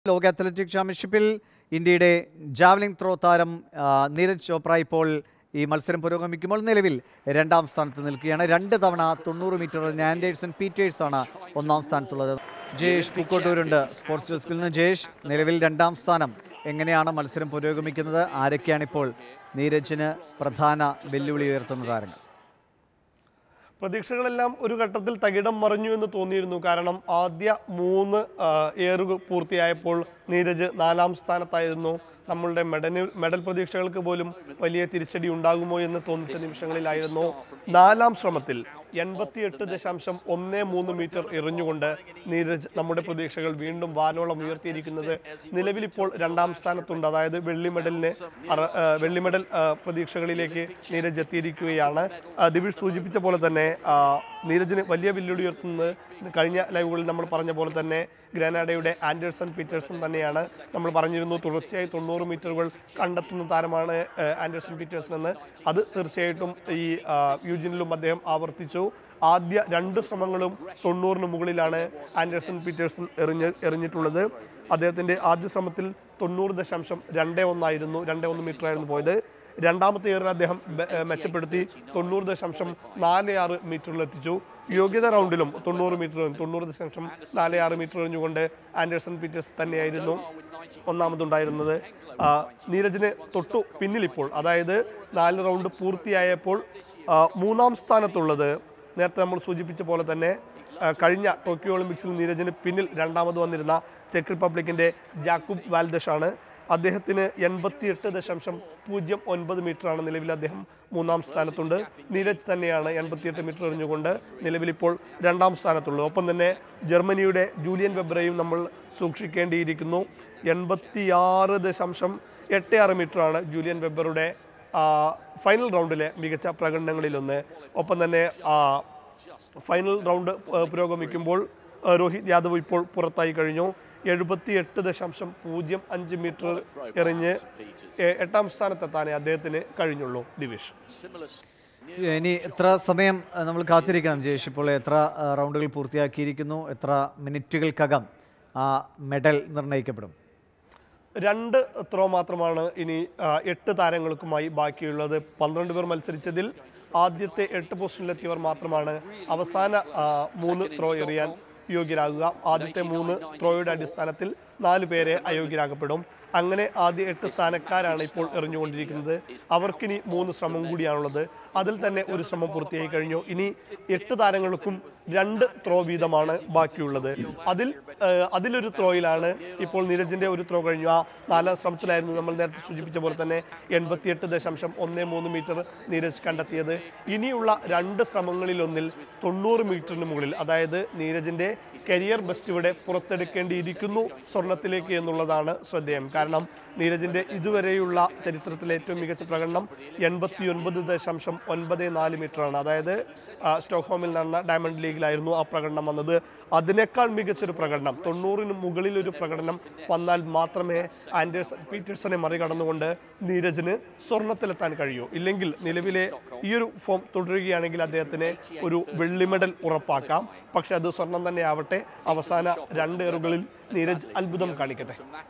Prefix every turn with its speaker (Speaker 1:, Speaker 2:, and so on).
Speaker 1: ലോക അത്ലറ്റിക് ചാമ്പ്യൻഷിപ്പിൽ ഇന്ത്യയുടെ ജാവലിംഗ് ത്രോ താരം ആ, നീരജ് ചോപ്ര ഇപ്പോൾ ഈ മത്സരം പുരോഗമിക്കുമ്പോൾ നിലവിൽ രണ്ടാം സ്ഥാനത്ത് നിൽക്കുകയാണ് രണ്ട് തവണ തൊണ്ണൂറ് മീറ്റർ ആൻഡേഴ്സൺ പീറ്റേഴ്സ് ആണ് ഒന്നാം സ്ഥാനത്തുള്ളത് ജയേഷ് പൂക്കോട്ടൂരുണ്ട് സ്പോർട്സ് ഡെസ്കിൽ നിന്ന് ജയേഷ് നിലവിൽ രണ്ടാം സ്ഥാനം എങ്ങനെയാണ് മത്സരം പുരോഗമിക്കുന്നത് ആരൊക്കെയാണിപ്പോൾ നീരജിന് പ്രധാന വെല്ലുവിളി ഉയർത്തുന്ന താരങ്ങൾ
Speaker 2: പ്രതീക്ഷകളെല്ലാം ഒരു ഘട്ടത്തിൽ തകിടം മറിഞ്ഞു എന്ന് തോന്നിയിരുന്നു കാരണം ആദ്യ മൂന്ന് ആ, ഏറുകൾ പൂർത്തിയായപ്പോൾ നീരജ് നാലാം സ്ഥാനത്തായിരുന്നു നമ്മളുടെ മെഡൽ മെഡൽ പ്രതീക്ഷകൾക്ക് പോലും വലിയ തിരിച്ചടി ഉണ്ടാകുമോ എന്ന് തോന്നിച്ച നിമിഷങ്ങളിലായിരുന്നു നാലാം ശ്രമത്തിൽ എൺപത്തിയെട്ട് ദശാംശം ഒന്ന് മൂന്ന് മീറ്റർ എറിഞ്ഞുകൊണ്ട് നീരജ് നമ്മുടെ പ്രതീക്ഷകൾ വീണ്ടും വാനോളം ഉയർത്തിയിരിക്കുന്നത് നിലവിലിപ്പോൾ രണ്ടാം സ്ഥാനത്തുണ്ട് അതായത് വെള്ളി മെഡലിന് അറ- ആ, വെള്ളി മെഡൽ ആ, പ്രതീക്ഷകളിലേക്ക് നീരജ് എത്തിയിരിക്കുകയാണ് ആ, ദിവിഷ് സൂചിപ്പിച്ച പോലെ തന്നെ ആ, നീരജിന് വലിയ വെല്ലുവിളി ഉയർത്തുന്നത് കഴിഞ്ഞ ലൈവുകളിൽ നമ്മൾ പറഞ്ഞ പോലെ തന്നെ ഗ്രാനാഡയുടെ ആൻഡേഴ്സൺ പീറ്റേഴ്സൺ തന്നെയാണ് നമ്മൾ പറഞ്ഞിരുന്നു തുടർച്ചയായി തൊണ്ണൂറ് മീറ്ററുകൾ കണ്ടെത്തുന്ന താരമാണ് ആ, ആൻഡേഴ്സൺ പീറ്റേഴ്സൺ എന്ന് അത് തീർച്ചയായിട്ടും ഈ ആ, യൂജിനിലും അദ്ദേഹം ആവർത്തിച്ചു ആദ്യ രണ്ട് ശ്രമങ്ങളും തൊണ്ണൂറിന് മുകളിലാണ് ആൻഡേഴ്സൺ പീറ്റേഴ്സൺ എറിഞ്ഞ് എറിഞ്ഞിട്ടുള്ളത് അദ്ദേഹത്തിൻ്റെ ആദ്യ ശ്രമത്തിൽ തൊണ്ണൂറ് ദശാംശം രണ്ട് ഒന്നായിരുന്നു രണ്ട് ഒന്ന് മീറ്റർ ആയിരുന്നു പോയത് രണ്ടാമത്തെ ഏറിൽ അദ്ദേഹം ബെ- ഏ, മെച്ചപ്പെടുത്തി തൊണ്ണൂറ് ദശാംശം നാല് ആറ് മീറ്ററിൽ എത്തിച്ചു യോഗ്യത റൗണ്ടിലും തൊണ്ണൂറ് മീറ്റർ തൊണ്ണൂറ് ദശാംശം നാല് ആറ് മീറ്റർ എറിഞ്ഞുകൊണ്ട് ആൻഡേഴ്സൺ പീറ്റേഴ്സ് തന്നെയായിരുന്നു ഒന്നാമതുണ്ടായിരുന്നത് ആ, നീരജിന് തൊട്ടു പിന്നിലിപ്പോൾ അതായത് നാല് റൗണ്ട് പൂർത്തിയായപ്പോൾ ആ, മൂന്നാം സ്ഥാനത്തുള്ളത് നേരത്തെ നമ്മൾ സൂചിപ്പിച്ച പോലെ തന്നെ ആ, കഴിഞ്ഞ ടോക്കിയോ ഒളിമ്പിക്സിൽ നീരജിന് പിന്നിൽ രണ്ടാമത് വന്നിരുന്ന ചെക്ക് റിപ്പബ്ലിക്കിന്റെ ജാക്കൂബ് വാൽദഷാണ് അദ്ദേഹത്തിന് എൺപത്തിയെട്ട് ദശാംശം പൂജ്യം ഒൻപത് മീറ്ററാണ് നിലവിൽ അദ്ദേഹം മൂന്നാം സ്ഥാനത്തുണ്ട് നീരജ് തന്നെയാണ് എൺപത്തിയെട്ട് മീറ്റർ എറിഞ്ഞുകൊണ്ട് നിലവിലിപ്പോൾ രണ്ടാം സ്ഥാനത്തുള്ളത് ഒപ്പം തന്നെ ജർമ്മനിയുടെ ജൂലിയൻ വെബ്രയും നമ്മൾ സൂക്ഷിക്കേണ്ടിയിരിക്കുന്നു എൺപത്തിയാറ് ദശാംശം എട്ട് ആറ് മീറ്ററാണ് ജൂലിയൻ വെബറുടെ ആ, ഫൈനൽ റൗണ്ടിലെ മികച്ച പ്രകടനങ്ങളിലൊന്ന് ഒപ്പം തന്നെ ആ, ഫൈനൽ റൗണ്ട് ആ, പുരോഗമിക്കുമ്പോൾ ആ, രോഹിത് യാദവ് ഇപ്പോൾ പുറത്തായി കഴിഞ്ഞു എഴുപത്തി എട്ട് ദശാംശം പൂജ്യം അഞ്ച് മീറ്റർ എറിഞ്ഞ് എ- എട്ടാം സ്ഥാനത്തെത്താനേ അദ്ദേഹത്തിന് കഴിഞ്ഞുള്ളൂ ദിവിഷ്
Speaker 1: ഇനി എത്ര സമയം ആ, നമ്മൾ കാത്തിരിക്കണം ജയേഷ് ഇപ്പോൾ എത്ര ആ, റൗണ്ടുകൾ പൂർത്തിയാക്കിയിരിക്കുന്നു എത്ര മിനിറ്റുകൾക്കകം ആ മെഡൽ നിർണ്ണയിക്കപ്പെടും
Speaker 2: രണ്ട് ത്രോ മാത്രമാണ് ഇനി ആ, എട്ട് താരങ്ങൾക്കുമായി ബാക്കിയുള്ളത് പന്ത്രണ്ട് പേർ മത്സരിച്ചതിൽ ആദ്യത്തെ എട്ട് പൊസിഷനിലെത്തിയവർ മാത്രമാണ് അവസാന ആ, മൂന്ന് ത്രോ എറിയാൻ യോഗ്യരാകുക ആദ്യത്തെ മൂന്ന് ത്രോയുടെ അടിസ്ഥാനത്തിൽ നാല് പേരെ അയോഗ്യരാക്കപ്പെടും അങ്ങനെ ആദ്യ എട്ട് സ്ഥാനക്കാരാണ് ഇപ്പോൾ എറിഞ്ഞുകൊണ്ടിരിക്കുന്നത് അവർക്കിനി മൂന്ന് ശ്രമം കൂടിയാണുള്ളത് അതിൽ തന്നെ ഒരു ശ്രമം പൂർത്തിയായി കഴിഞ്ഞു ഇനി എട്ട് താരങ്ങൾക്കും രണ്ട് ത്രോ വീതമാണ് ബാക്കിയുള്ളത് അതിൽ ആ, അതിലൊരു ത്രോയിലാണ് ഇപ്പോൾ നീരജിന്റെ ഒരു ത്രോ കഴിഞ്ഞു ആ നാലാം ശ്രമത്തിലായിരുന്നു നമ്മൾ നേരത്തെ സൂചിപ്പിച്ച പോലെ തന്നെ എൺപത്തിയെട്ട് ദശാംശം ഒന്ന് മൂന്ന് മീറ്റർ നീരജ് കണ്ടെത്തിയത് ഇനിയുള്ള രണ്ട് ശ്രമങ്ങളിലൊന്നിൽ തൊണ്ണൂറ് മീറ്ററിന് മുകളിൽ അതായത് നീരജിന്റെ കരിയർ ബെസ്റ്റ് ഇവിടെ പുറത്തെടുക്കേണ്ടിയിരിക്കുന്നു സ്വർണത്തിലേക്ക് എന്നുള്ളതാണ് ശ്രദ്ധേയം കാരണം നീരജിന്റെ ഇതുവരെയുള്ള ചരിത്രത്തിലെ ഏറ്റവും മികച്ച പ്രകടനം എൺപത്തി ഒൻപത് ദശാംശം ഒൻപത് നാല് മീറ്ററാണ് അതായത് ആ, സ്റ്റോക്ക്ഹോമിൽ നടന്ന ഡയമണ്ട് ലീഗിലായിരുന്നു ആ പ്രകടനം വന്നത് അതിനേക്കാൾ മികച്ചൊരു പ്രകടനം തൊണ്ണൂറിന് മുകളിൽ ഒരു പ്രകടനം വന്നാൽ മാത്രമേ ആൻഡേഴ്സൺ പീറ്റേഴ്സനെ മറികടന്നുകൊണ്ട് നീരജിന് സ്വർണത്തിലെത്താൻ കഴിയൂ ഇല്ലെങ്കിൽ നിലവിലെ ഈ ഒരു ഫോം തുടരുകയാണെങ്കിൽ അദ്ദേഹത്തിന് ഒരു വെള്ളി മെഡൽ ഉറപ്പാക്കാം പക്ഷെ അത് സ്വർണം തന്നെ ആവട്ടെ അവസാന രണ്ട് ഏറുകളിൽ നീരജ് അത്ഭുതം കാണിക്കട്ടെ